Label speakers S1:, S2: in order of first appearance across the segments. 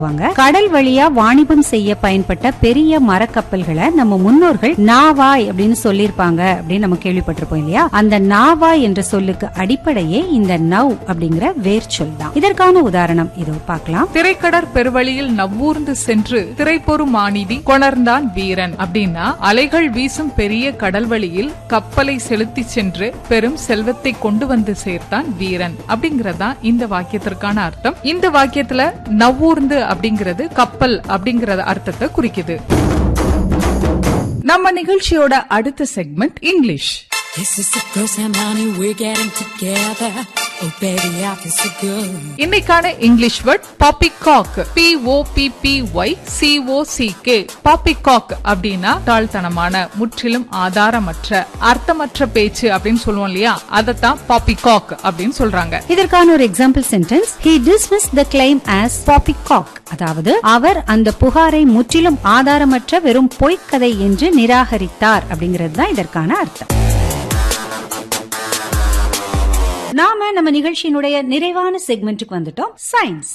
S1: வாங்க கடல் வழியா வாணிபம் செய்ய பயன்பட்ட பெரிய மரக்கப்பல்களை நம்ம முன்னோர்கள் நாவாய் அப்படின்னு சொல்லியிருப்பாங்க அப்படின்னு நம்ம கேள்விப்பட்டிருப்போம் இல்லையா அந்த நாவாய் என்ற சொல்லுக்கு அடிப்படையே இந்த நவ் அப்படிங்கிற வேர் சொல் தான் இதற்கான உதாரணம் இதோ பார்க்கலாம்
S2: திரைக்கடற் பெருவழியில் நவ்வூர்ந்து சென்று திரைப்பொரு மாநிதி கொணர்ந்தான் வீரன் அப்படின்னா அலைகள் வீசும் பெரிய கடல்வழியில் கப்பலை செலுத்தி சென்று பெரும் செல்வத்தை கொண்டு வந்து சேர்த்தான் வீரன் அப்படிங்கறதா இந்த வாக்கியத்திற்கான அர்த்தம் இந்த வாக்கியத்துல நவ்வூர்ந்து அப்படிங்கிறது கப்பல் அப்படிங்கற அர்த்தத்தை குறிக்குது நம்ம நிகழ்ச்சியோட அடுத்த segment English
S3: This is the first time, honey, we're getting together. Oh, baby, I feel so good.
S2: இன்னைக்கான English word poppycock P O P P Y C O C K poppycock அப்படின்னா தாழ்த்தனமான முற்றிலும் ஆதாரமற்ற அர்த்தமற்ற பேச்சு அப்படின்னு சொல்லுவோம் இல்லையா அதத்தான் பாப்பிகாக் அப்படின்னு சொல்றாங்க
S1: இதற்கான ஒரு example sentence he dismissed the claim as poppycock அதாவது அவர் அந்த புகாரை முற்றிலும் ஆதாரமற்ற வெறும் பொய்க்கதை என்று நிராகரித்தார் அப்படிங்கிறது தான் இதற்கான அர்த்தம் நாம நம்ம நிகழ்ச்சியினுடைய நிறைவான செக்மெண்ட்டுக்கு வந்துட்டோம் சயின்ஸ்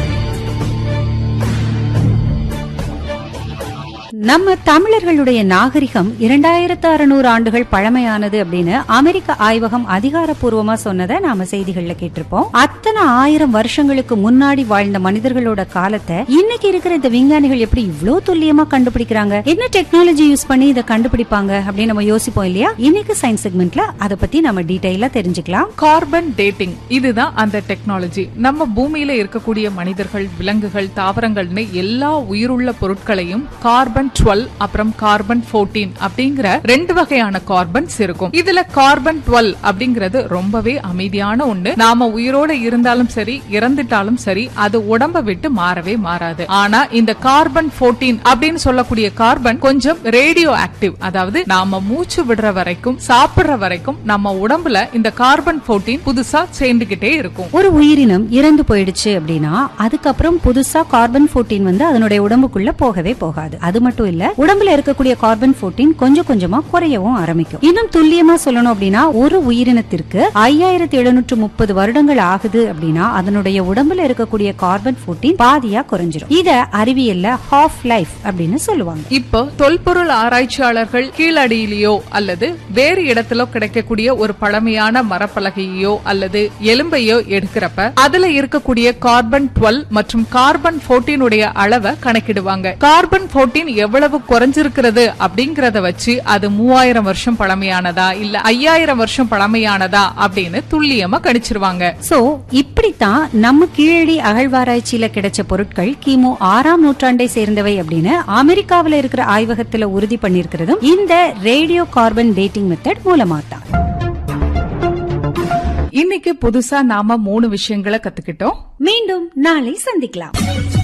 S1: நம்ம தமிழர்களுடைய நாகரிகம் இரண்டாயிரத்து அறுநூறு ஆண்டுகள் பழமையானது அப்படின்னு அமெரிக்க ஆய்வகம் அதிகாரப்பூர்வமா சொன்னதை நாம செய்திகள்ல கேட்டிருப்போம் அத்தனை ஆயிரம் வருஷங்களுக்கு முன்னாடி வாழ்ந்த மனிதர்களோட காலத்தை இன்னைக்கு இருக்கிற இந்த விஞ்ஞானிகள் எப்படி இவ்ளோ துல்லியமா கண்டுபிடிக்கிறாங்க என்ன டெக்னாலஜி யூஸ் பண்ணி இதை கண்டுபிடிப்பாங்க அப்படின்னு நம்ம யோசிப்போம் இல்லையா இன்னைக்கு சயின்ஸ் செக்மெண்ட்ல அதை பத்தி நம்ம டீடைலா தெரிஞ்சுக்கலாம்
S2: கார்பன் டேட்டிங் இதுதான் அந்த டெக்னாலஜி நம்ம பூமியில இருக்கக்கூடிய மனிதர்கள் விலங்குகள் தாவரங்கள்னு எல்லா உயிருள்ள பொருட்களையும் கார்பன் டுவெல் அப்புறம் கார்பன் 14 அப்படிங்கிற ரெண்டு வகையான கார்பன்ஸ் இருக்கும் இதுல கார்பன் டுவெல் அப்படிங்கிறது ரொம்பவே அமைதியான ஒண்ணு நாம உயிரோட இருந்தாலும் சரி இறந்துட்டாலும் சரி அது உடம்ப விட்டு மாறவே மாறாது ஆனா இந்த கார்பன் 14 அப்படின்னு சொல்லக்கூடிய கார்பன் கொஞ்சம் ரேடியோ ஆக்டிவ் அதாவது நாம மூச்சு விடுற வரைக்கும் சாப்பிடுற வரைக்கும் நம்ம உடம்புல இந்த கார்பன் 14 புதுசா சேர்ந்துகிட்டே இருக்கும்
S1: ஒரு உயிரினம் இறந்து போயிடுச்சு அப்படின்னா அதுக்கப்புறம் புதுசா கார்பன் 14 வந்து அதனுடைய உடம்புக்குள்ள போகவே போகாது அது மட்டும் இல்ல உடம்புல இருக்கக்கூடிய கார்பன் 14 கொஞ்சம் கொஞ்சமா குறையவும் ஆரம்பிக்கும் இன்னும் துல்லியமா சொல்லணும் அப்படின்னா ஒரு உயிரினத்திற்கு ஐயாயிரத்தி எழுநூற்று முப்பது வருடங்கள் ஆகுது அப்படின்னா அதனுடைய உடம்புல இருக்கக்கூடிய கார்பன் 14 பாதியா குறைஞ்சிரும் இத அறிவியல்ல ஹாஃப் லைஃப் அப்படின்னு சொல்லுவாங்க
S2: இப்போ தொல்பொருள் ஆராய்ச்சியாளர்கள் கீழடியிலேயோ அல்லது வேறு இடத்துல கிடைக்கக்கூடிய ஒரு பழமையான மரப்பலகையோ அல்லது எலும்பையோ எடுக்கிறப்ப அதுல இருக்கக்கூடிய கார்பன் 12 மற்றும் கார்பன் 14 உடைய அளவை கணக்கிடுவாங்க கார்பன் 14 எவ்வளவு குறைஞ்சிருக்கிறது அப்படிங்கறத வச்சு அது மூவாயிரம் வருஷம் பழமையானதா இல்ல ஐயாயிரம் வருஷம் பழமையானதா அப்படின்னு துல்லியமா கணிச்சிருவாங்க
S1: சோ இப்படித்தான் நம்ம கீழடி அகழ்வாராய்ச்சியில கிடைச்ச பொருட்கள் கிமு ஆறாம் நூற்றாண்டை சேர்ந்தவை அப்படின்னு அமெரிக்காவுல இருக்கிற ஆய்வகத்துல உறுதி பண்ணிருக்கிறதும் இந்த ரேடியோ கார்பன் டேட்டிங் மெத்தட் மூலமா தான்
S2: இன்னைக்கு புதுசா நாம மூணு விஷயங்களை கத்துக்கிட்டோம்
S1: மீண்டும் நாளை சந்திக்கலாம்